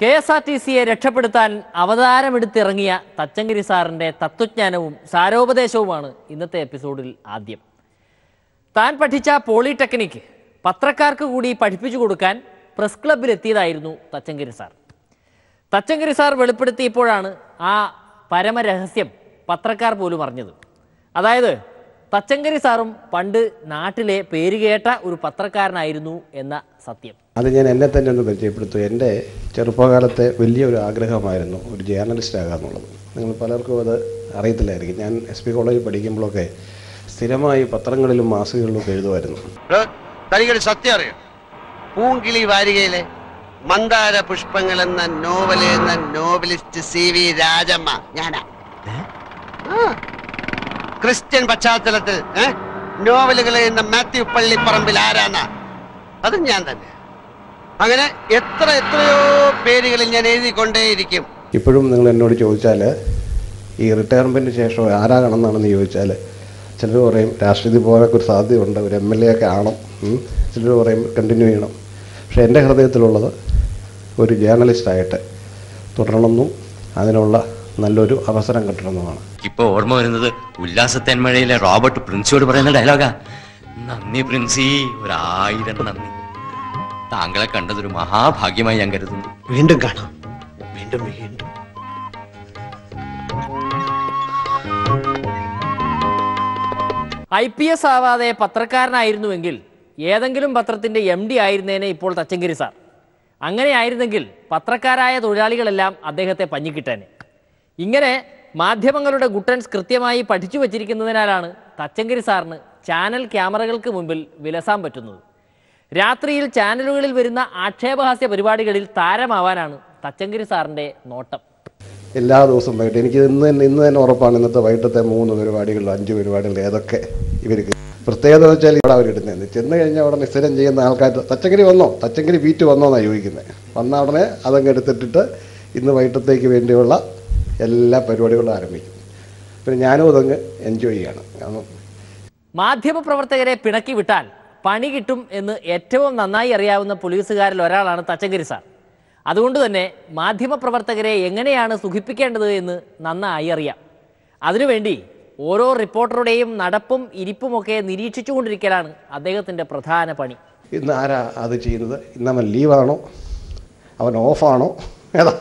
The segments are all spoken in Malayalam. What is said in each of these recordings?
കെ എസ് ആർ ടി സിയെ രക്ഷപ്പെടുത്താൻ അവതാരമെടുത്തിറങ്ങിയ തച്ചങ്കരി സാറിന്റെ തത്വജ്ഞാനവും സാരോപദേശവുമാണ് ഇന്നത്തെ എപ്പിസോഡിൽ ആദ്യം താൻ പഠിച്ച പോളിടെക്നിക് പത്രക്കാർക്ക് കൂടി പഠിപ്പിച്ചു കൊടുക്കാൻ പ്രസ് ക്ലബിലെത്തിയതായിരുന്നു തച്ചങ്കരി സാർ തച്ചങ്കരി സാർ വെളിപ്പെടുത്തിയപ്പോഴാണ് ആ പരമരഹസ്യം പത്രക്കാർ പോലും അറിഞ്ഞത് അതായത് തച്ചങ്കരി സാറും പണ്ട് നാട്ടിലെ പേരുകേട്ട ഒരു പത്രക്കാരനായിരുന്നു എന്ന സത്യം അത് ഞാൻ എന്നെ തന്നെ ഒന്ന് പരിചയപ്പെടുത്തും എൻ്റെ ചെറുപ്പകാലത്തെ വലിയൊരു ആഗ്രഹമായിരുന്നു ഒരു ജേർണലിസ്റ്റ് ആകുക എന്നുള്ളത് നിങ്ങൾ പലർക്കും അത് അറിയത്തില്ലായിരിക്കും ഞാൻ എസ് പി കോളേജിൽ പഠിക്കുമ്പോഴൊക്കെ സ്ഥിരമായി പത്രങ്ങളിലും മാസികകളിലും ഒക്കെ എഴുതുമായിരുന്നു തനിക്കൊരു സത്യം അറിയോ പൂങ്കിളി വാരികയിലെ മന്ദാര പുഷ്പങ്ങൾ എന്ന നോവൽ എന്ന നോവലിസ്റ്റ് സി വി രാജമ്മ ഞാനാ ആ. ക്രിസ്ത്യൻ പശ്ചാത്തലത്തിൽ ഏ? നോവലുകൾ എഴുതുന്ന മാത്യു പള്ളിപ്പറമ്പിൽ ആരാന്നാ അതും ഞാൻ തന്നെ അങ്ങനെ എത്ര എത്രയോ പേരുകളിൽ ഞാൻ എഴുതിക്കൊണ്ടേയിരിക്കും ഇപ്പോഴും നിങ്ങൾ എന്നോട് ചോദിച്ചാൽ ഈ റിട്ടയർമെൻറ്റിന് ശേഷം ആരാകണമെന്നാണെന്ന് ചോദിച്ചാൽ ചിലർ പറയും രാഷ്ട്രീയത്തിൽ പോകാനൊക്കെ ഒരു സാധ്യതയുണ്ട് ഒരു എം എൽ എ ഒക്കെ ആവണം ചിലർ പറയും കണ്ടിന്യൂ ചെയ്യണം പക്ഷേ എൻ്റെ ഹൃദയത്തിലുള്ളത് ഒരു ജേർണലിസ്റ്റായിട്ട് തുടരണമെന്നും അതിനുള്ള നല്ലൊരു അവസരം കിട്ടണമെന്നുമാണ് ഇപ്പൊ ഓർമ്മ വരുന്നത് ഉല്ലാസത്തേന്മഴയിലെ റോബർട്ട് പ്രിൻസിയോട് പറയുന്ന ഡയലോഗാ നന്ദി പ്രിൻസി ഒരായിരം നന്ദി താങ്കളെ കണ്ടതൊരു മഹാഭാഗ്യമായി ഞാൻ കരുതുന്നു വീണ്ടും കാണാം വീണ്ടും വീണ്ടും ഐ പി എസ് ആവാതെ പത്രക്കാരനായിരുന്നുവെങ്കിൽ ഏതെങ്കിലും പത്രത്തിന്റെ എം ഡി ആയിരുന്നേനെ ഇപ്പോൾ തച്ചങ്കരി സാർ അങ്ങനെയായിരുന്നെങ്കിൽ പത്രക്കാരായ തൊഴിലാളികളെല്ലാം അദ്ദേഹത്തെ പഞ്ഞിക്കിട്ടേനെ ഇങ്ങനെ മാധ്യമങ്ങളുടെ ഗുട്ടൻസ് കൃത്യമായി പഠിച്ചു വച്ചിരിക്കുന്നതിനാലാണ് തച്ചങ്കരി സാറിന് ചാനൽ ക്യാമറകൾക്ക് മുമ്പിൽ വിലസാൻ പറ്റുന്നത് രാത്രിയിൽ ചാനലുകളിൽ വരുന്ന ആക്ഷേപഹാസ്യ പരിപാടികളിൽ താരമാവാനാണ് തച്ചങ്കരി സാറിന്റെ നോട്ടം എല്ലാ ദിവസവും വൈകിട്ട് എനിക്ക് ഇന്ന് തന്നെ ഇന്ന് തന്നെ ഉറപ്പാണ് ഇന്നത്തെ വൈകിട്ടത്തെ മൂന്ന് പരിപാടികളിൽ അഞ്ച് പരിപാടികളിൽ ഏതൊക്കെ ഇവർക്ക് പ്രത്യേകത എന്ന് വെച്ചാൽ ഇവിടെ അവർ ഇടുന്നത് ചെന്ന് കഴിഞ്ഞാൽ ഉടനെ സ്ഥിരം ചെയ്യുന്ന ആൾക്കാർ തച്ചങ്കരി വന്നോ തച്ചങ്കരി ബീറ്റ് വന്നോ എന്നാണ് ചോദിക്കുന്നത് വന്ന ഉടനെ അതങ്ങ് എടുത്തിട്ടിട്ട് ഇന്ന് വൈകിട്ടത്തേക്ക് വേണ്ടിയുള്ള എല്ലാ പരിപാടികളും ആരംഭിക്കും പിന്നെ ഞാനും അതങ്ങ് എൻജോയ് ചെയ്യണം കാരണം മാധ്യമപ്രവർത്തകരെ പിണക്കി വിട്ടാൽ പണി കിട്ടും എന്ന് ഏറ്റവും നന്നായി അറിയാവുന്ന പോലീസുകാരിൽ ഒരാളാണ് തച്ചങ്കരി സാർ അതുകൊണ്ട് തന്നെ മാധ്യമപ്രവർത്തകരെ എങ്ങനെയാണ് സുഖിപ്പിക്കേണ്ടത് എന്ന് നന്നായി അറിയാം അതിനുവേണ്ടി ഓരോ റിപ്പോർട്ടറുടെയും നടപ്പും ഇരിപ്പുമൊക്കെ നിരീക്ഷിച്ചുകൊണ്ടിരിക്കലാണ് അദ്ദേഹത്തിൻ്റെ പ്രധാന പണി ഇന്ന് ആരാ അത് ചെയ്യുന്നത് ഇന്ന് അവൻ ലീവാണോ അവൻ ഓഫാണോ ഏതാ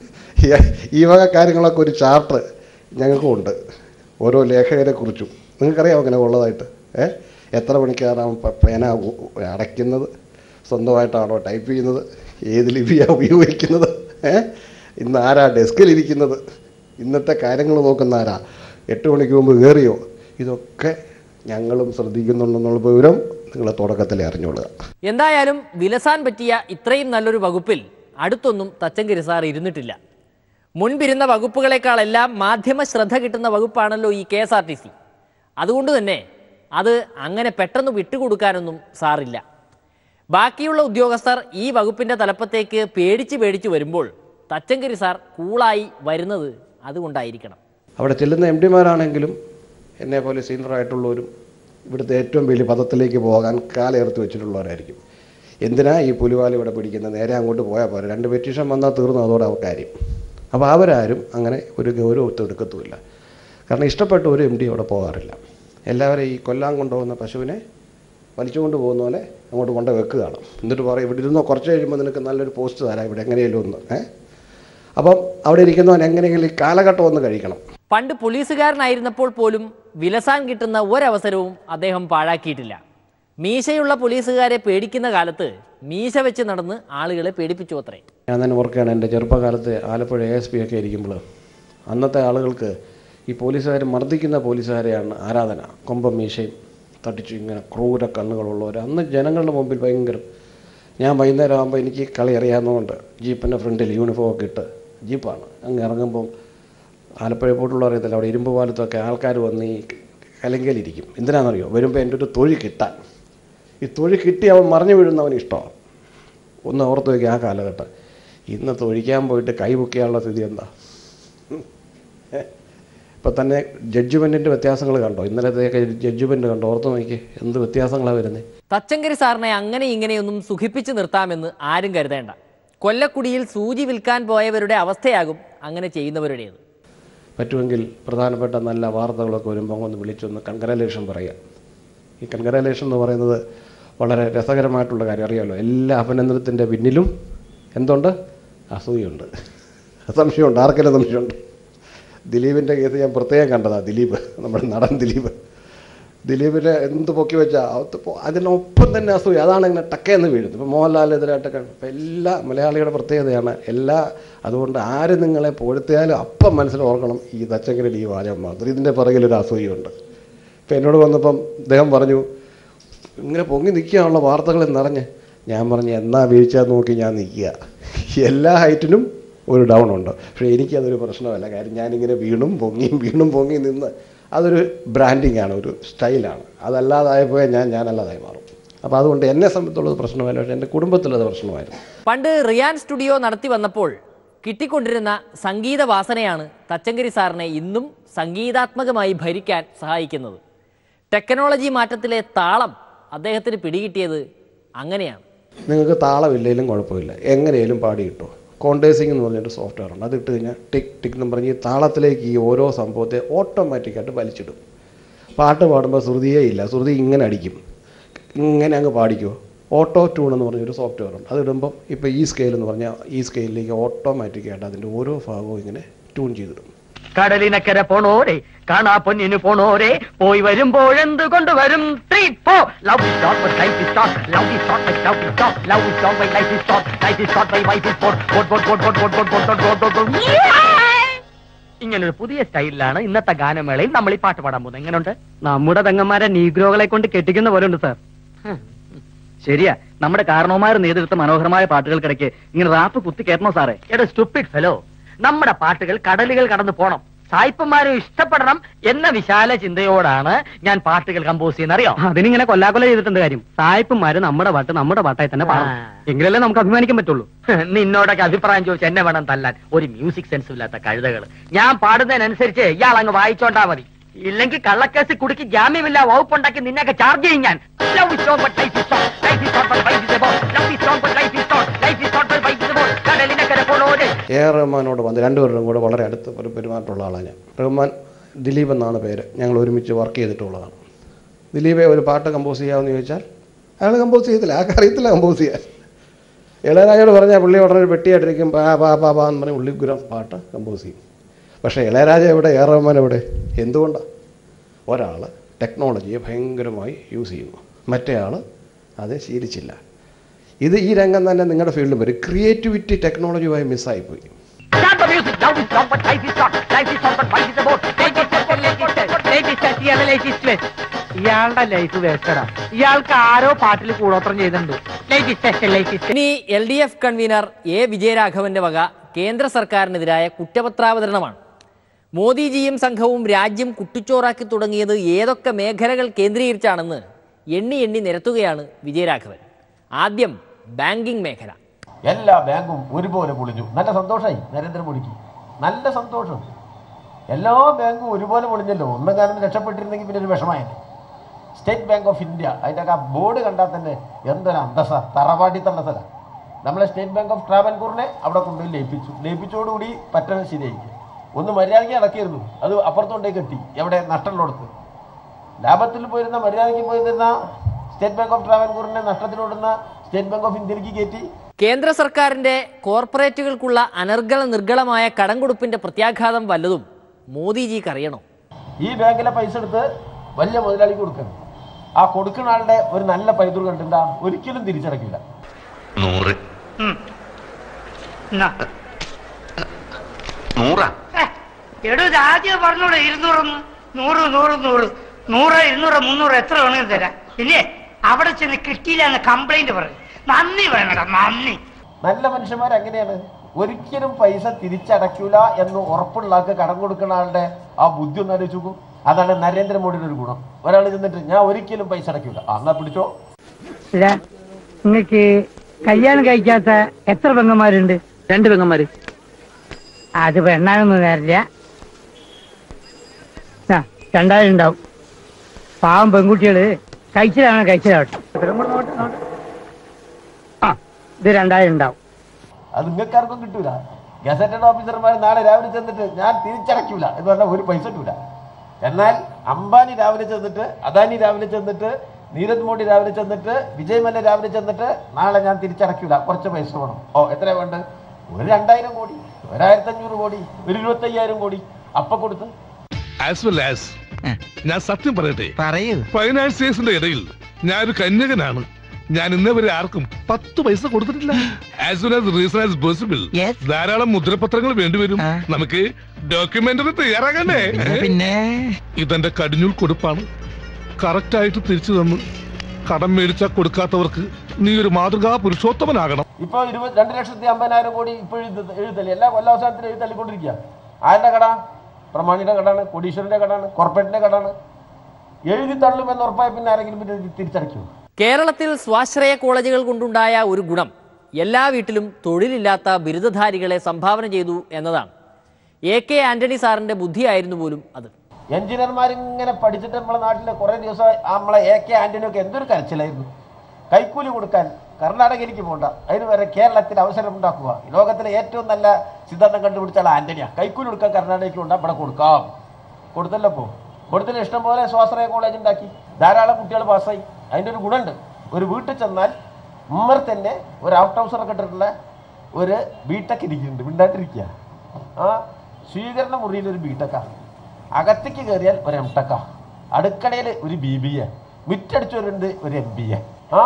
ഈ- ഈ വക കാര്യങ്ങളൊക്കെ ഒരു ചാർട്ട് ഞങ്ങൾക്കും ഉണ്ട് ഓരോ ലേഖകരെ കുറിച്ചും നിങ്ങൾക്കറിയാമോ അങ്ങനെ ഉള്ളതായിട്ട് ഏ എത്ര മണിക്കാണ് പ- പേന ഉ- അടയ്ക്കുന്നത് സ്വന്തമായിട്ടാണോ ടൈപ്പ് ചെയ്യുന്നത് ഏത് ലിപിയാണ് ഉപയോഗിക്കുന്നത് ഏ ഇന്ന് ആരാ ഡെസ്കിലിരിക്കുന്നത് ഇന്നത്തെ കാര്യങ്ങൾ നോക്കുന്ന ആരാ എട്ട് മണിക്ക് മുമ്പ് കയറിയോ ഇതൊക്കെ ഞങ്ങളും ശ്രദ്ധിക്കുന്നുണ്ടെന്നുള്ള വിവരം നിങ്ങൾ തുടക്കത്തിൽ അറിഞ്ഞോളുക എന്തായാലും വിലസാൻ പറ്റിയ ഇത്രയും നല്ലൊരു വകുപ്പിൽ അടുത്തൊന്നും തച്ചങ്കരി സാർ ഇരുന്നിട്ടില്ല മുൻപിരുന്ന വകുപ്പുകളെക്കാളെല്ലാം മാധ്യമ ശ്രദ്ധ കിട്ടുന്ന വകുപ്പാണല്ലോ ഈ K S R T C അതുകൊണ്ട് തന്നെ അത് അങ്ങനെ പെട്ടെന്ന് വിട്ടുകൊടുക്കാനൊന്നും സാറില്ല ബാക്കിയുള്ള ഉദ്യോഗസ്ഥർ ഈ വകുപ്പിൻ്റെ തലപ്പത്തേക്ക് പേടിച്ച് പേടിച്ച് വരുമ്പോൾ തച്ചങ്കരി സാർ കൂളായി വരുന്നത് അതുകൊണ്ടായിരിക്കണം അവിടെ ചെല്ലുന്ന എം ഡിമാരാണെങ്കിലും എന്നെ പോലെ സീനിയറായിട്ടുള്ളവരും ഇവിടുത്തെ ഏറ്റവും വലിയ പദത്തിലേക്ക് പോകാൻ കാലേർത്ത് വെച്ചിട്ടുള്ളവരായിരിക്കും എന്തിനാ ഈ പുലിവാല ഇവിടെ പിടിക്കുന്നത് നേരെ അങ്ങോട്ട് പോയാൽ പോരാ രണ്ട് പെറ്റീഷൻ വന്നാൽ തീർന്നു അതോടെ അവ കാര്യം അപ്പോൾ അവരാരും അങ്ങനെ ഒരു ഗൗരവത്തെ എടുക്കത്തുമില്ല കാരണം ഇഷ്ടപ്പെട്ട ഒരു എം ഡി അവിടെ പോകാറില്ല എല്ലാവരും ഈ കൊല്ലാൻ കൊണ്ടുപോകുന്ന പശുവിനെ വലിച്ചുകൊണ്ട് പോകുന്ന പോലെ അങ്ങോട്ട് കൊണ്ട് വെക്കുകയാണ് എന്നിട്ട് പറയും ഇവിടെ ഇരുന്നോ കുറച്ച് കഴിയുമ്പോൾ നിനക്ക് നല്ലൊരു പോസ്റ്റ് തരാം ഇവിടെ എങ്ങനെയല്ലോ ഒന്ന് ഏ അപ്പം അവിടെ ഇരിക്കുന്നവൻ എങ്ങനെയെങ്കിലും ഈ കാലഘട്ടം ഒന്ന് കഴിക്കണം പണ്ട് പോലീസുകാരനായിരുന്നപ്പോൾ പോലും വിലസാൻ കിട്ടുന്ന ഒരവസരവും അദ്ദേഹം പാഴാക്കിയിട്ടില്ല മീശയുള്ള പോലീസുകാരെ പേടിക്കുന്ന കാലത്ത് മീശ വെച്ച് നടന്ന് ആളുകളെ പേടിപ്പിച്ചു അത്രേ ഞാൻ തന്നെ ഓർക്കുകയാണ് എൻ്റെ ചെറുപ്പകാലത്ത് ആലപ്പുഴ എ എസ് പി ഒക്കെ ഇരിക്കുമ്പോൾ അന്നത്തെ ആളുകൾക്ക് ഈ പോലീസുകാർ മർദ്ദിക്കുന്ന പോലീസുകാരെയാണ് ആരാധന കൊമ്പം മീശയും തട്ടിച്ചു ഇങ്ങനെ ക്രൂര കണ്ണുകളുള്ളവർ അന്ന് ജനങ്ങളുടെ മുമ്പിൽ ഭയങ്കര ഞാൻ വൈകുന്നേരം ആകുമ്പോൾ എനിക്ക് കളി അറിയാവുന്നതുകൊണ്ട് ജീപ്പിൻ്റെ ഫ്രണ്ടിൽ യൂണിഫോം ഒക്കെ ഇട്ട് ജീപ്പാണ് അങ്ങ് ഇറങ്ങുമ്പോൾ ആലപ്പുഴ പോയിട്ടുള്ള അറിയത്തില്ല അവിടെ ഇരുമ്പ് പാലത്തൊക്കെ ആൾക്കാർ വന്ന് ഈ കലങ്കയിലിരിക്കും എന്തിനാണെന്നറിയോ വരുമ്പോൾ എൻ്റെ ഒരു തൊഴിൽ കിട്ടാൻ ഈ തൊഴിൽ കിട്ടി അവൻ മറിഞ്ഞു വീഴുന്നവൻ ഇഷ്ടമാണ് ഒന്ന് ഓർത്ത് വയ്ക്കുക ആ കാലഘട്ടം ഇന്ന് തൊഴിക്കാൻ പോയിട്ട് കൈ പൊക്കിയാനുള്ള സ്ഥിതി എന്താ ഇപ്പം തന്നെ ജഡ്ജ്മെൻറ്റിൻ്റെ വ്യത്യാസങ്ങൾ കണ്ടോ ഇന്നലത്തെയൊക്കെ ജഡ്ജ്മെൻറ്റ് കണ്ടോ ഓർത്ത് നോക്കി എന്ത് വ്യത്യാസങ്ങളാണ് വരുന്നത് തച്ചങ്കരി സാറിനെ അങ്ങനെ ഇങ്ങനെയൊന്നും സുഖിപ്പിച്ച് നിർത്താമെന്ന് ആരും കരുതേണ്ട കൊല്ലക്കുടിയിൽ സൂചി വിൽക്കാൻ പോയവരുടെ അവസ്ഥയാകും അങ്ങനെ ചെയ്യുന്നവരുടേത് പറ്റുമെങ്കിൽ പ്രധാനപ്പെട്ട നല്ല വാർത്തകളൊക്കെ വരുമ്പോൾ ഒന്ന് വിളിച്ചൊന്ന് കൺഗ്രാലേഷൻ പറയാം ഈ കൺഗ്രാലേഷൻ എന്ന് പറയുന്നത് വളരെ രസകരമായിട്ടുള്ള കാര്യം അറിയാമല്ലോ എല്ലാ അഭിനന്ദനത്തിൻ്റെ പിന്നിലും എന്തുണ്ട് അസൂയുണ്ട് സംശയമുണ്ട് ആർക്കെല്ലാം സംശയമുണ്ട് ദിലീപിൻ്റെ കേസ് ഞാൻ പ്രത്യേകം കണ്ടതാണ് ദിലീപ് നമ്മുടെ നടൻ ദിലീപ് ദിലീപിനെ എന്ത് പൊക്കി വെച്ചാൽ അതിനൊപ്പം തന്നെ അസൂയ അതാണ് ഇങ്ങനെ ടക്കേന്ന് വീഴുന്നത് ഇപ്പോൾ മോഹൻലാലിനെതിരായിട്ടൊക്കെ ഇപ്പം എല്ലാ മലയാളികളുടെ പ്രത്യേകതയാണ് എല്ലാ അതുകൊണ്ട് ആര് നിങ്ങളെ പൊഴുത്തിയാലും അപ്പം മനസ്സിൽ ഓർക്കണം ഈ തച്ചങ്കരയിൽ ഈ വാചകം മാത്രം ഇതിൻ്റെ പിറകിലൊരു അസൂയുണ്ട് ഇപ്പം എന്നോട് വന്നപ്പം അദ്ദേഹം പറഞ്ഞു ഇങ്ങനെ പൊങ്ങി നിൽക്കാനുള്ള വാർത്തകൾ നിറഞ്ഞ് ഞാൻ പറഞ്ഞു എന്നാ വീഴ്ച നോക്കി ഞാൻ നിൽക്കുക എല്ലാ ഹൈറ്റിനും ഒരു ഡൗൺ ഉണ്ട് പക്ഷേ എനിക്കതൊരു പ്രശ്നമല്ല കാര്യം ഞാനിങ്ങനെ വീണും പൊങ്ങിയും വീണും പൊങ്ങി നിന്ന് അതൊരു ബ്രാൻഡിങ് ആണ് ഒരു സ്റ്റൈലാണ് അതല്ലാതായപ്പോയാൽ ഞാൻ ഞാനല്ലാതായി മാറും അപ്പോൾ അതുകൊണ്ട് എന്നെ സംബന്ധിച്ചുള്ളത് പ്രശ്നമല്ല പക്ഷേ എൻ്റെ കുടുംബത്തിലത് പ്രശ്നമായിരുന്നു പണ്ട് റിയാൻ സ്റ്റുഡിയോ നടത്തി വന്നപ്പോൾ കിട്ടിക്കൊണ്ടിരുന്ന സംഗീത വാസനയാണ് തച്ചങ്കരി സാറിനെ ഇന്നും സംഗീതാത്മകമായി ഭരിക്കാൻ സഹായിക്കുന്നത് ടെക്നോളജി മാറ്റത്തിലെ താളം അദ്ദേഹത്തിന് പിടികിട്ടിയത് അങ്ങനെയാണ് നിങ്ങൾക്ക് താളമില്ലെങ്കിലും കുഴപ്പമില്ല എങ്ങനെയും പാടി കിട്ടും കോണ്ടേസിംഗ് എന്ന് പറഞ്ഞൊരു സോഫ്റ്റ്വെയർ ഉണ്ട് അത് ഇട്ട് കഴിഞ്ഞാൽ ടിക് ടിക് എന്ന് പറഞ്ഞ് ഈ താളത്തിലേക്ക് ഈ ഓരോ സംഭവത്തെ ഓട്ടോമാറ്റിക്കായിട്ട് വലിച്ചിടും പാട്ട് പാടുമ്പോൾ ശ്രുതിയേ ഇല്ല ശ്രുതി ഇങ്ങനെ അടിക്കും ഇങ്ങനെ അങ്ങ് പാടിക്കുമോ ഓട്ടോ ട്യൂൺ എന്ന് പറഞ്ഞൊരു സോഫ്റ്റ്വെയർ ഉണ്ട് അതിടുമ്പോൾ ഇപ്പോൾ ഈ സ്കെയിൽ എന്ന് പറഞ്ഞാൽ ഈ സ്കെയിലിലേക്ക് ഓട്ടോമാറ്റിക്കായിട്ട് അതിൻ്റെ ഓരോ ഭാഗവും ഇങ്ങനെ ട്യൂൺ ചെയ്തിടും കടലിനക്കര പോണോരെ കാണാ പൊന്നിന് പോണോരെ പോയി വരുമ്പോഴെന്ത് കൊണ്ടുവരും three four love is short but life is short love is short but love is short love is short bye life is short life is short bye wife is short boat boat boat boat boat boat boat boat boat ഇങ്ങനൊരു പുതിയ സ്റ്റൈലിലാണ് ഇന്നത്തെ ഗാനമേളയിൽ നമ്മൾ ഈ പാട്ട് പാടാൻ പോകുന്നത് എങ്ങനെയുണ്ട് നമ്മുടെ പെങ്ങന്മാരെ നീഗ്രോകളെ കൊണ്ട് കെട്ടിക്കുന്ന പോലെ ഉണ്ട് സാർ ശരിയാ നമ്മുടെ കാരണവന്മാർ നേതൃത്വ മനോഹരമായ പാട്ടുകൾക്കിടയ്ക്ക് ഇങ്ങനെ റാപ്പ് കുത്തി കയറ്റണോ സാറേ എടാ സ്റ്റുപ്പിഡ് ഫെലോ നമ്മുടെ പാട്ടുകൾ കടലുകൾ കടന്നു പോണം സായിപ്പന്മാരും ഇഷ്ടപ്പെടണം എന്ന വിശാല ചിന്തയോടാണ് ഞാൻ പാട്ടുകൾ കമ്പോസ് ചെയ്യുന്ന അറിയോ അതിനിങ്ങനെ കൊല്ലാകൊല ചെയ്തിട്ടുണ്ട് കാര്യം സായിപ്പന്മാര് നമ്മുടെ പാട്ട് നമ്മുടെ പാട്ടായി തന്നെ പാടണം എങ്കിലല്ലേ നമുക്ക് അഭിമാനിക്കാൻ പറ്റുള്ളൂ നിന്നോടൊക്കെ അഭിപ്രായം ചോദിച്ച് എന്നെ വേണം തല്ലാൻ ഒരു മ്യൂസിക് സെൻസ് ഇല്ലാത്ത കഴുതകൾ ഞാൻ പാടുന്നതിനനുസരിച്ച് ഇയാൾ അങ്ങ് വായിച്ചോണ്ടാ മതി ഇല്ലെങ്കിൽ കള്ളക്കേസ് കുടുക്കി ജാമ്യമില്ല വകുപ്പുണ്ടാക്കി നിന്നെയൊക്കെ ചാർജ് ചെയ്യും ഞാൻ Love is strong, but life is short. Life is short, but life is above. Love is strong, but life is short. Life is short, but life is above. കടലിനക്കര പോണോരെ എ ആർ റഹ്മാനോട് വന്ന് രണ്ടുപേരും കൂടെ വളരെ അടുത്ത് ഒരു പെരുമാറ്റമുള്ള ആളാണ് ഞാൻ റഹ്മാൻ ദിലീപ് എന്നാണ് പേര് ഞങ്ങൾ ഒരുമിച്ച് വർക്ക് ചെയ്തിട്ടുള്ളതാണ് ദിലീപെ ഒരു പാട്ട് കമ്പോസ് ചെയ്യാമെന്ന് ചോദിച്ചാൽ അയാൾ കമ്പോസ് ചെയ്തില്ല ആൾക്ക് അറിയത്തില്ല കമ്പോസ് ചെയ്യാൻ ഇളയരാജയോട് പറഞ്ഞാൽ പുള്ളി ഉടനെ ഒരു പെട്ടിയായിട്ടിരിക്കും പാ പാ പാ പാ എന്ന് പറഞ്ഞ് ഉള്ളിഗുരം പാട്ട് കമ്പോസ് ചെയ്യും പക്ഷേ ഇളയരാജ എവിടെ എ ആർ റഹ്മാൻ എവിടെ എന്തുകൊണ്ടാണ് ഒരാൾ ടെക്നോളജിയെ ഭയങ്കരമായി യൂസ് ചെയ്യുന്നു മറ്റേ ആൾ അത് ശീലിച്ചില്ല ഇത് ഈ രംഗം തന്നെ നിങ്ങളുടെ ഫീൽഡിൽ വരും ക്രിയേറ്റിവിറ്റി ടെക്നോളജിയുമായി മിസ്സായിപ്പോയി Start the music. Love is strong, but life is short. Life is short, but life is above. Life is short, but life is short. Life is short, ഇയാളുടെ life is waste. ഇയാളുടെ ലൈഫ് വേസ്റ്റഡാ ഇയാൾക്ക് ആരോ പാട്ടിൽ കൂടോത്രം ചെയ്തിട്ടുണ്ട് life is test life is ഇനി L D F convener A വിജയരാഘവന്റെ വക കേന്ദ്ര സർക്കാരിനെതിരായ കുറ്റപത്രാവതരണമാണ് മോദിജിയും സംഘവും രാജ്യം കുട്ടിച്ചോറാക്കി തുടങ്ങിയത് ഏതൊക്കെ മേഖലകൾ കേന്ദ്രീകരിച്ചാണെന്ന് എണ്ണി എണ്ണി നിരത്തുകയാണ് വിജയരാഘവൻ ആദ്യം ബാങ്കിംഗ് മേഖല എല്ലാ ബാങ്കും ഒരുപോലെ പൊളിഞ്ഞു നല്ല സന്തോഷമായി നരേന്ദ്രമോദിക്ക് നല്ല സന്തോഷം എല്ലാ ബാങ്കും ഒരുപോലെ പൊളിഞ്ഞല്ലോ ഒന്നും കാലം രക്ഷപ്പെട്ടിരുന്നെങ്കിൽ പിന്നെ ഒരു വിഷമായേനെ സ്റ്റേറ്റ് ബാങ്ക് ഓഫ് ഇന്ത്യ അതിൻ്റെ ആ ബോർഡ് കണ്ടാൽ തന്നെ എന്തൊരു അന്തസ തറവാടി തള്ള സ്ഥലം നമ്മളെ സ്റ്റേറ്റ് ബാങ്ക് ഓഫ് ട്രാവൻകൂറിനെ അവിടെ കൊണ്ടുപോയി ലയിപ്പിച്ചു ലയിപ്പിച്ചോടുകൂടി പറ്റണ ശരിയായി ഒന്ന് മര്യാദയ്ക്ക് അടക്കിയിരുന്നു അത് അപ്പുറത്തോണ്ടേ കെട്ടി എവിടെ നഷ്ടമുള്ളിടത്ത് ലാഭത്തിൽ പോയിരുന്ന മര്യാദയ്ക്ക് പോയിരുന്ന സ്റ്റേറ്റ് ബാങ്ക് ഓഫ് ട്രാവൻകൂറിനെ നഷ്ടത്തിലോടുന്ന സ്റ്റേറ്റ് ബാങ്ക് ഓഫ് ഇന്ത്യയിലേക്ക് കയറ്റി കേന്ദ്ര സർക്കാരിന്റെ കോർപ്പറേറ്റുകൾക്കുള്ള അനർഗള നിർഗളമായ കടം കൊടുപ്പിന്റെ പ്രത്യാഘാതം വല്ലതും മോദിജിക്ക് അറിയണോ ഈ ബാങ്കിലെ പൈസ എടുത്ത് വലിയ മുതലാളിക്ക് കൊടുക്കണം ആ കൊടുക്കുന്ന ആളുടെ ഒരു നല്ല പൈതൃ കണ്ടിട്ടുണ്ടാ ഒരിക്കലും തിരിച്ചടക്കില്ല നൂറ് നൂറാ എടോ ഇത് ആദ്യം പറഞ്ഞൂടെ ഇരുന്നൂറൊന്ന് നൂറ് നൂറ് നൂറ് നൂറ് ഇരുന്നൂറ് മുന്നൂറ് എത്ര വേണമെങ്കിലും തരാം ഇല്ലേ അവിടെ ചെന്ന് കിട്ടിയില്ല എന്ന് കംപ്ലൈന്റ് പറയും നന്ദി വേണടാ നന്ദി നല്ല മനുഷ്യന്മാർ അങ്ങനെയാണ് ഒരിക്കലും പൈസ തിരിച്ചടക്കൂല എന്ന് ഉറപ്പുള്ള ആൾക്ക് കടം കൊടുക്കുന്ന ആളുടെ ആ ബുദ്ധി ഒന്ന് ആലോചിച്ച് നോക്കൂ അതാണ് നരേന്ദ്രമോദിയുടെ ഒരു ഗുണം ഒരാൾ ചെന്നിട്ട് ഞാൻ ഒരിക്കലും പൈസ അടയ്ക്കൂല ആ എന്നാ പിടിച്ചോ നിങ്ങൾക്ക് കല്യാണം കഴിക്കാത്ത എത്ര പെങ്ങന്മാരുണ്ട് രണ്ട് പെങ്ങന്മാര് അത് പെണ്ണാനൊന്നും നേരില്ല ആ, രണ്ടായിരം ഉണ്ടാവും പാവം പെൺകുട്ടികള് കഴിച്ചതാണ് കഴിച്ചതാവട്ടെ ആ ഇത് രണ്ടായിരം ഉണ്ടാവും അത് നിങ്ങൾക്കാർക്കും കിട്ടൂല ഗസറ്റഡ് ഓഫീസർമാർ നാളെ രാവിലെ ചെന്നിട്ട് ഞാൻ തിരിച്ചടയ്ക്കൂല എന്ന് പറഞ്ഞാൽ ഒരു പൈസ കിട്ടൂല എന്നാൽ അംബാനി രാവിലെ ചെന്നിട്ട് അദാനി രാവിലെ ചെന്നിട്ട് നീരജ് മോഡി രാവിലെ ചെന്നിട്ട് വിജയ് മല്യ രാവിലെ ചെന്നിട്ട് നാളെ ഞാൻ തിരിച്ചടയ്ക്കൂല കുറച്ച് പൈസ വേണം ഓ എത്ര വേണ്ട ഒരു രണ്ടായിരം കോടി ഒരായിരത്തി അഞ്ഞൂറ് കോടി ഒരു ഇരുപത്തയ്യായിരം കോടി അപ്പൊ കൊടുത്ത് ആസ് വെൽ ആസ് ഞാൻ സത്യം പറയട്ടെ പറയൂ ഫൈനാൻസിയേഴ്സിന്റെ ഇടയിൽ ഞാൻ ഒരു കന്യകനാണ് ഞാൻ ഇന്നേ വരെ ആർക്കും പത്ത് പൈസ കൊടുത്തിട്ടില്ല as well as reason as possible Yes. ധാരാളം മുദ്രപത്രങ്ങൾ വേണ്ടിവരും ആ. നമുക്ക് ഡോക്യുമെന്ററി തയ്യാറാകണ്ടേ പിന്നെ പിന്നെ ഇതെന്റെ കടിഞ്ഞൂൽ കൊടുപ്പാണ് കറക്റ്റ് ആയിട്ട് തിരിച്ചു തന്നു കടം മേടിച്ചാൽ കൊടുക്കാത്തവർക്ക് നീ ഒരു മാതൃകാ പുരുഷോത്തമനാകണം ഇപ്പൊ ഇരുപത് രണ്ട് ലക്ഷത്തി അമ്പതിനായിരം കോടി ഇപ്പൊ എഴുതി എഴുതല്ലേ എല്ലാ കൊല്ലാവസാനത്തിലും എഴുതി തള്ളിക്കൊണ്ടിരിക്കുക ആരുടെ കട പ്രമാണിയുടെ കടാണ് കോടീശ്വരന്റെ കടാണ് കോർപ്പറേറ്റിന്റെ കടാണ് എഴുതി തള്ളുമെന്ന് ഉറപ്പായ പിന്നെ ആരെങ്കിലും പിന്നെ ഇത് തിരിച്ചടയ്ക്കുമോ കേരളത്തിൽ സ്വാശ്രയ കോളേജുകൾ കൊണ്ടുണ്ടായ ഒരു ഗുണം എല്ലാ വീട്ടിലും തൊഴിലില്ലാത്ത ബിരുദധാരികളെ സംഭാവന ചെയ്തു എന്നതാണ് എ കെ ആന്റണി സാറിന്റെ ബുദ്ധിയായിരുന്നു പോലും അത് എഞ്ചിനീയർമാരിങ്ങനെ പഠിച്ചിട്ട് നമ്മളെ നാട്ടിലെ കുറേ ദിവസം നമ്മളെ എ കെ ആന്റണിയൊക്കെ എന്തൊരു കരച്ചിലായിരുന്നു കൈക്കൂലി കൊടുക്കാൻ കർണാടകയിലേക്ക് പോകണ്ട അതിന് വരെ കേരളത്തിൽ അവസരം ഉണ്ടാക്കുക ലോകത്തിലെ ഏറ്റവും നല്ല സിദ്ധാന്തം കണ്ടുപിടിച്ച ആൾ ആന്റണിയാ കൈക്കൂലി കൊടുക്കാൻ കർണാടകയ്ക്ക് കൊണ്ടാ ഇവിടെ കൊടുക്കാം കൊടുത്തല്ലോ പോ കൊടുത്തതിന് ഇഷ്ടം പോലെ സ്വാശ്രയ കോളേജ് ഉണ്ടാക്കി ധാരാളം കുട്ടികൾ പാസ്സായി അതിൻ്റെ ഒരു ഗുണമുണ്ട് ഒരു വീട്ടിൽ ചെന്നാൽ ഉമ്മർ തന്നെ ഒരു ഔട്ട് ഹൗസറൊക്കെ ഇട്ടിട്ടുള്ള ഒരു ബിടെക് ഇരിക്കുന്നുണ്ട് മിണ്ടാണ്ടിരിക്കുക ആ സ്വീകരണ മുറിയിൽ ഒരു ബിടെക്കാ അകത്തേക്ക് കയറിയാൽ ഒരു എം ടെക്കാ അടുക്കളയിൽ ഒരു ബി ബി എ മുറ്റടിച്ചവരുണ്ട് ഒരു എം ബി എ ആ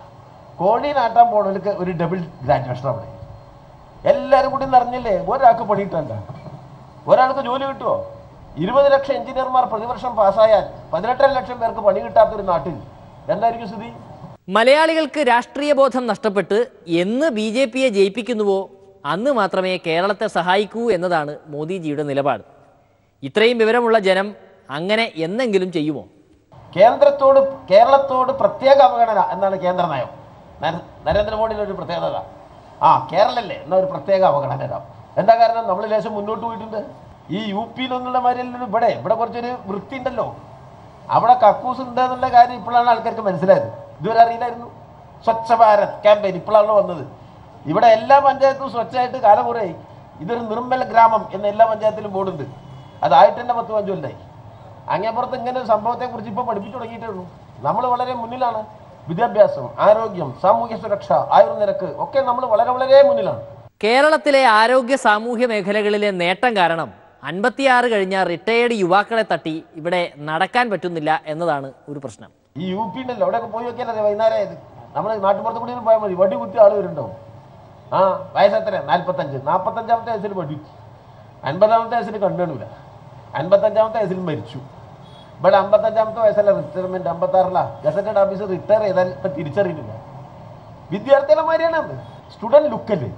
കോഴി നാട്ടാൻ പോണവർക്ക് ഒരു ഡബിൾ ഗ്രാജുവേഷൻ അവിടെ എല്ലാവരും കൂടി നിറഞ്ഞില്ലേ ഒരാൾക്ക് പണിയിട്ടല്ല ഒരാൾക്ക് ജോലി കിട്ടുമോ ഇരുപത് ലക്ഷം എഞ്ചിനീയർമാർ പ്രതിവർഷം പാസ്സായാൽ പതിനെട്ടര ലക്ഷം പേർക്ക് പണി കിട്ടാത്തൊരു നാട്ടിൽ എന്തായിരിക്കും സ്ഥിതി മലയാളികൾക്ക് രാഷ്ട്രീയ ബോധം നഷ്ടപ്പെട്ട് എന്ന് ബി ജെ പിയെ ജയിപ്പിക്കുന്നുവോ അന്ന് മാത്രമേ കേരളത്തെ സഹായിക്കൂ എന്നതാണ് മോദിജിയുടെ നിലപാട് ഇത്രയും വിവരമുള്ള ജനം അങ്ങനെ എന്നെങ്കിലും ചെയ്യുമോ കേന്ദ്രത്തോട് കേരളത്തോട് പ്രത്യേക അവഗണന എന്നാണ് കേന്ദ്ര നയം നര- നരേന്ദ്രമോദിയുടെ ഒരു പ്രത്യേകത ആ കേരളല്ലേ എന്ന ഒരു പ്രത്യേക അവഗണന ഇടാം. എന്താ കാരണം നമ്മൾ ലേശം മുന്നോട്ട് പോയിട്ടുണ്ട് ഈ യു പിയിലൊന്നുള്ള മാതിരിയല്ലല്ലോ ഇവിടെ ഇവിടെ കുറച്ചൊരു വൃത്തി ഉണ്ടല്ലോ അവിടെ കക്കൂസ് ഉണ്ട് എന്നുള്ള കാര്യം ഇപ്പോഴാണ് ആൾക്കാർക്ക് മനസ്സിലായത് ഇതുവരെ അറിയില്ലായിരുന്നു സ്വച്ഛ ഭാരത് ക്യാമ്പയിൻ ഇപ്പോഴാണല്ലോ വന്നത് ഇവിടെ എല്ലാ പഞ്ചായത്തും സ്വച്ഛമായിട്ട് കാലം കുറേ ഇതൊരു നിർമ്മല ഗ്രാമം എന്ന എല്ലാ പഞ്ചായത്തിലും ബോർഡുണ്ട് അതായിട്ട് തന്നെ പത്ത് പഞ്ചു കൊല്ലായി അങ്ങേപ്പുറത്ത് ഇങ്ങനെ ഒരു സംഭവത്തെ കുറിച്ച് ഇപ്പൊ പഠിപ്പിച്ചു തുടങ്ങിയിട്ടേ ഉള്ളൂ നമ്മൾ വളരെ മുന്നിലാണ് വിദ്യാഭ്യാസം ആരോഗ്യം സാമൂഹ്യ സുരക്ഷ ആയുർനിരക്ക് ഒക്കെ നമ്മൾ വളരെ വളരെ മുന്നിലാണ് കേരളത്തിലെ ആരോഗ്യ സാമൂഹ്യ മേഖലകളിലെ നേട്ടം കാരണം അൻപത്തിയാറ് കഴിഞ്ഞ റിട്ടയേർഡ് യുവാക്കളെ തട്ടി ഇവിടെ നടക്കാൻ പറ്റുന്നില്ല എന്നതാണ് ഒരു പ്രശ്നം ഈ യു പി ഉണ്ടല്ലോ അവിടെയൊക്കെ പോയി നോക്കിയാലേ വൈകുന്നേരം ആയത് നമ്മൾ നാട്ടുപുറത്ത് കൂടി പോയാൽ മതി വടി കുത്തി ആൾ വരുന്നുണ്ടാവും ആ വയസ്സെത്ര നാൽപ്പത്തഞ്ച് നാൽപ്പത്തഞ്ചാമത്തെ വയസ്സിൽ വടി കുത്തി. അൻപതാമത്തെ വയസ്സിൽ കണ്ടുകാണില്ല അൻപത്തഞ്ചാമത്തെ വയസ്സിൽ മരിച്ചു ഇവിടെ അമ്പത്തഞ്ചാമത്തെ വയസ്സല്ല റിട്ടയർമെന്റ് അമ്പത്താറില ഗസറ്റഡ് ഓഫീസർ റിട്ടയർ ചെയ്താൽ ഇപ്പൊ തിരിച്ചറിയുന്നില്ല വിദ്യാർത്ഥികളെ മാതിരിയാണ് സ്റ്റുഡന്റ് ലുക്കല്ലേ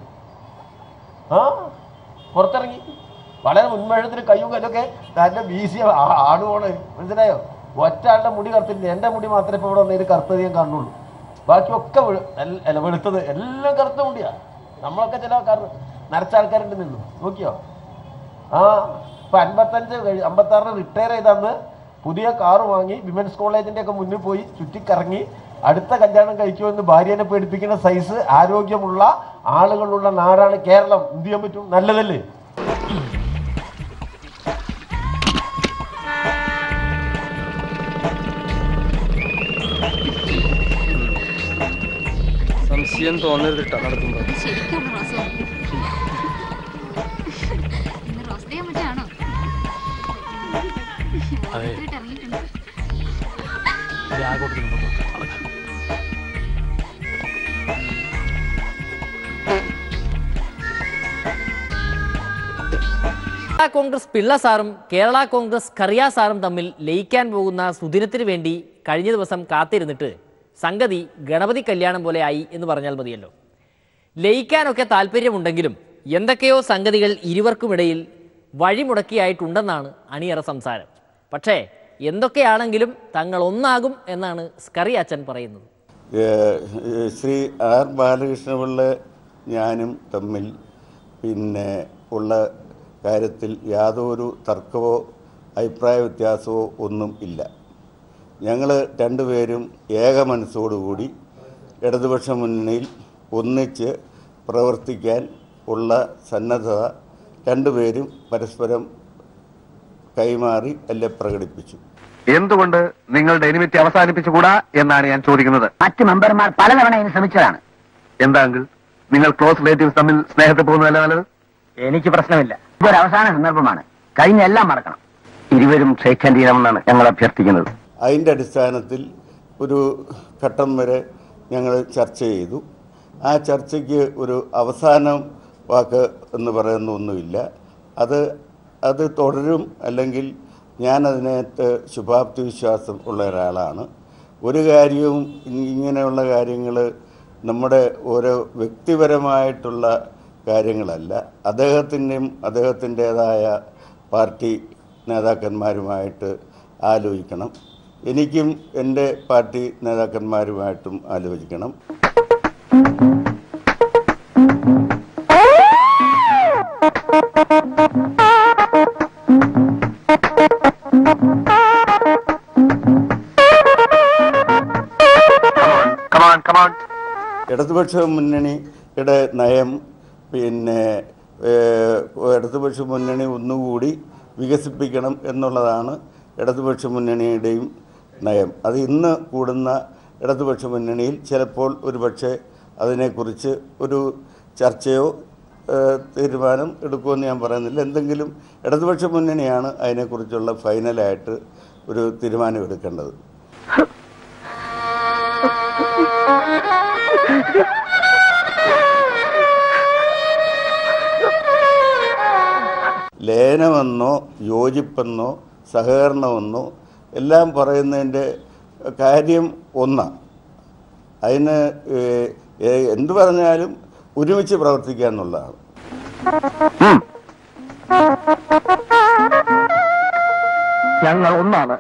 ആ പുറത്തിറങ്ങി വളരെ മുൻമഴത്തിന് കയ്യും കല്ലൊക്കെ നല്ല വീശിയ ആ- ആടുപോണ് മനസ്സിലായോ ഒറ്റ ആളുടെ മുടി കറുത്തില്ല എൻ്റെ മുടി മാത്രമേ ഇപ്പോൾ ഇവിടെ വന്നതിൽ കറുത്തത് ഞാൻ കാണുള്ളൂ ബാക്കിയൊക്കെ വെളു- എല്ല- അല്ല വെളുത്തത് എല്ലാം കറുത്ത മുടിയാ നമ്മളൊക്കെ ചില കറു നരച്ച ആൾക്കാരുണ്ട് നിന്നു നോക്കിയോ ആ ഇപ്പൊ അൻപത്തഞ്ച് കഴി അമ്പത്താറിന് റിട്ടയർ ചെയ്തന്ന് പുതിയ കാറ് വാങ്ങി വിമൻസ് കോളേജിന്റെ ഒക്കെ മുന്നിൽ പോയി ചുറ്റിക്കറങ്ങി അടുത്ത കല്യാണം കഴിക്കുമെന്ന് ഭാര്യനെ പേടിപ്പിക്കുന്ന സൈസ് ആരോഗ്യമുള്ള ആളുകളുള്ള നാടാണ് കേരളം എന്ത് ചെയ്യാൻ പറ്റും നല്ലതല്ലേ സംശയം തോന്നരുത് ട്ടോ നടക്കുമ്പോ ശരിക്കും റോസ് ഇന്ന് റോസ് ഡേ മറ്റാണോ ഇറങ്ങിയിട്ടുണ്ട് കേരള കോൺഗ്രസ് പിള്ള സാറും കേരള കോൺഗ്രസ് കറിയ സാറും തമ്മിൽ ലയിക്കാൻ പോകുന്ന സുദിനത്തിന് വേണ്ടി കഴിഞ്ഞ ദിവസം കാത്തിരുന്നിട്ട് സംഗതി ഗണപതി കല്യാണം പോലെ ആയി എന്ന് പറഞ്ഞാൽ മതിയല്ലോ ലയിക്കാനൊക്കെ താല്പര്യമുണ്ടെങ്കിലും എന്തൊക്കെയോ സംഗതികൾ ഇരുവർക്കുമിടയിൽ വഴിമുടക്കിയായിട്ടുണ്ടെന്നാണ് അണിയറ സംസാരം പക്ഷേ എന്തൊക്കെയാണെങ്കിലും തങ്ങൾ ഒന്നാകും എന്നാണ് സ്കറി അച്ഛൻ പറയുന്നത് ഏഹ് ശ്രീ ആർ ബാലകൃഷ്ണപിള്ള ഞാനും തമ്മിൽ പിന്നെ ഉള്ള കാര്യത്തിൽ യാതൊരു തർക്കമോ അഭിപ്രായ വ്യത്യാസമോ ഒന്നും ഇല്ല ഞങ്ങൾ രണ്ടുപേരും ഏക മനസ്സോടുകൂടി ഇടതുപക്ഷ മുന്നണിയിൽ ഒന്നിച്ച് പ്രവർത്തിക്കാൻ ഉള്ള സന്നദ്ധത രണ്ടുപേരും പരസ്പരം കൈമാറി അല്ലെ പ്രകടിപ്പിച്ചു എന്തുകൊണ്ട് നിങ്ങളുടെ എനിമിറ്റി അവസാനിപ്പിച്ചുകൂടാ എന്നാണ് ഞാൻ ചോദിക്കുന്നത് മറ്റ് മെമ്പർമാർ പലതവണ ഇതിന് ശ്രമിച്ചതാണ് എന്താ അങ്കിൾ നിങ്ങൾ ക്ലോസ് റിലേറ്റീവ്സ് തമ്മിൽ സ്നേഹത്തിൽ പോകുന്നതല്ല നല്ലത് എനിക്ക് പ്രശ്നമില്ല ഇതൊരു അവസാന സന്ദർഭമാണ് കഴിഞ്ഞ എല്ലാം മറക്കണം ഇരുവരും ക്ഷയിക്കാൻ ചെയ്യണമെന്നാണ് ഞങ്ങൾ അഭ്യർത്ഥിക്കുന്നത് അതിൻ്റെ അടിസ്ഥാനത്തിൽ ഒരു ഘട്ടം വരെ ഞങ്ങൾ ചർച്ച ചെയ്തു ആ ചർച്ചയ്ക്ക് ഒരു അവസാനം വാക്ക് എന്ന് പറയുന്ന ഒന്നുമില്ല അത് അത് തുടരും അല്ലെങ്കിൽ ഞാൻ അതിനകത്ത് ശുഭാപ്തി വിശ്വാസം ഉള്ള ഒരാളാണ് ഒരു കാര്യവും ഇ- ഇങ്ങനെയുള്ള കാര്യങ്ങൾ നമ്മുടെ ഓരോ വ്യക്തിപരമായിട്ടുള്ള കാര്യങ്ങളല്ല അദ്ദേഹത്തിൻ്റെയും അദ്ദേഹത്തിൻ്റേതായ പാർട്ടി നേതാക്കന്മാരുമായിട്ട് ആലോചിക്കണം എനിക്കും എൻ്റെ പാർട്ടി നേതാക്കന്മാരുമായിട്ടും ആലോചിക്കണം കമാൺ കമാൺ ഇടതുപക്ഷ മുന്നണിയുടെ നയം പിന്നെ ഏഹ്, ഇടതുപക്ഷ മുന്നണി ഒന്നുകൂടി വികസിപ്പിക്കണം എന്നുള്ളതാണ് ഇടതുപക്ഷ മുന്നണിയുടെയും നയം അത് ഇന്ന് കൂടുന്ന ഇടതുപക്ഷ മുന്നണിയിൽ ചിലപ്പോൾ ഒരുപക്ഷെ അതിനെക്കുറിച്ച് ഒരു ചർച്ചയോ ഏഹ്, തീരുമാനം എടുക്കുമെന്ന് ഞാൻ പറയുന്നില്ല എന്തെങ്കിലും ഇടതുപക്ഷ മുന്നണിയാണ് അതിനെക്കുറിച്ചുള്ള ഫൈനലായിട്ട് ഒരു തീരുമാനം എടുക്കേണ്ടത് ലയനമെന്നോ യോജിപ്പെന്നോ സഹകരണമെന്നോ എല്ലാം പറയുന്നതിൻ്റെ കാര്യം ഒന്നാണ് അതിന് ഏഹ്, ഏഹ്, എന്ത് പറഞ്ഞാലും ഒരുമിച്ച് പ്രവർത്തിക്കുക എന്നുള്ളതാണ് ഞങ്ങൾ ഒന്നാണ്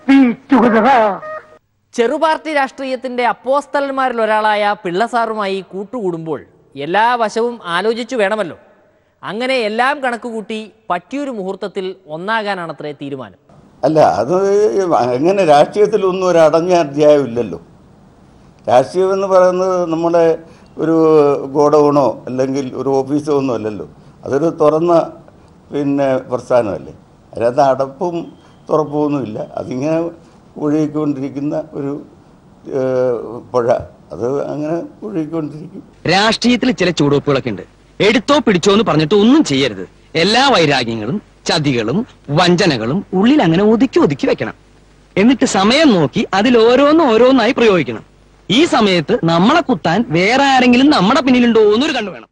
ചെറുപാർട്ടി രാഷ്ട്രീയത്തിന്റെ അപ്പോസ്തലന്മാരിൽ ഒരാളായ പിള്ളസാറുമായി കൂട്ടുകൂടുമ്പോൾ എല്ലാ വശവും ആലോചിച്ചു വേണമല്ലോ അങ്ങനെ എല്ലാം കണക്കുകൂട്ടി പറ്റിയൊരു മുഹൂർത്തത്തിൽ ഒന്നാകാനാണത്രേ തീരുമാനം അല്ല അത് അങ്ങനെ രാഷ്ട്രീയത്തിലൊന്നും ഒരു അടഞ്ഞ അധ്യായം ഇല്ലല്ലോ രാഷ്ട്രീയം എന്ന് പറയുന്നത് നമ്മുടെ ഒരു ഗോഡൗണോ അല്ലെങ്കിൽ ഒരു ഓഫീസോ ഒന്നും അല്ലല്ലോ അതൊരു തുറന്ന പിന്നെ പ്രസ്ഥാനമല്ലേ അതിനകത്ത് അടപ്പും തുറപ്പുമൊന്നുമില്ല അതിങ്ങനെ ഒഴുകിക്കൊണ്ടിരിക്കുന്ന ഒരു ഏഹ്, പുഴ അത് അങ്ങനെ ഒഴുകിക്കൊണ്ടിരിക്കും രാഷ്ട്രീയത്തിൽ ചില ചുവടുവെപ്പുകളൊക്കെ ഉണ്ട് എടുത്തോ പിടിച്ചോ എന്ന് പറഞ്ഞിട്ട് ഒന്നും ചെയ്യരുത് എല്ലാ വൈരാഗ്യങ്ങളും ചതികളും വഞ്ചനകളും ഉള്ളിൽ അങ്ങനെ ഒതുക്കി ഒതുക്കി വെക്കണം എന്നിട്ട് സമയം നോക്കി അതിൽ ഓരോന്ന് ഓരോന്നായി പ്രയോഗിക്കണം ഈ സമയത്ത് നമ്മളെ കുത്താൻ വേറെ ആരെങ്കിലും നമ്മുടെ പിന്നിലുണ്ടോ എന്നൊരു കണ്ടു വേണം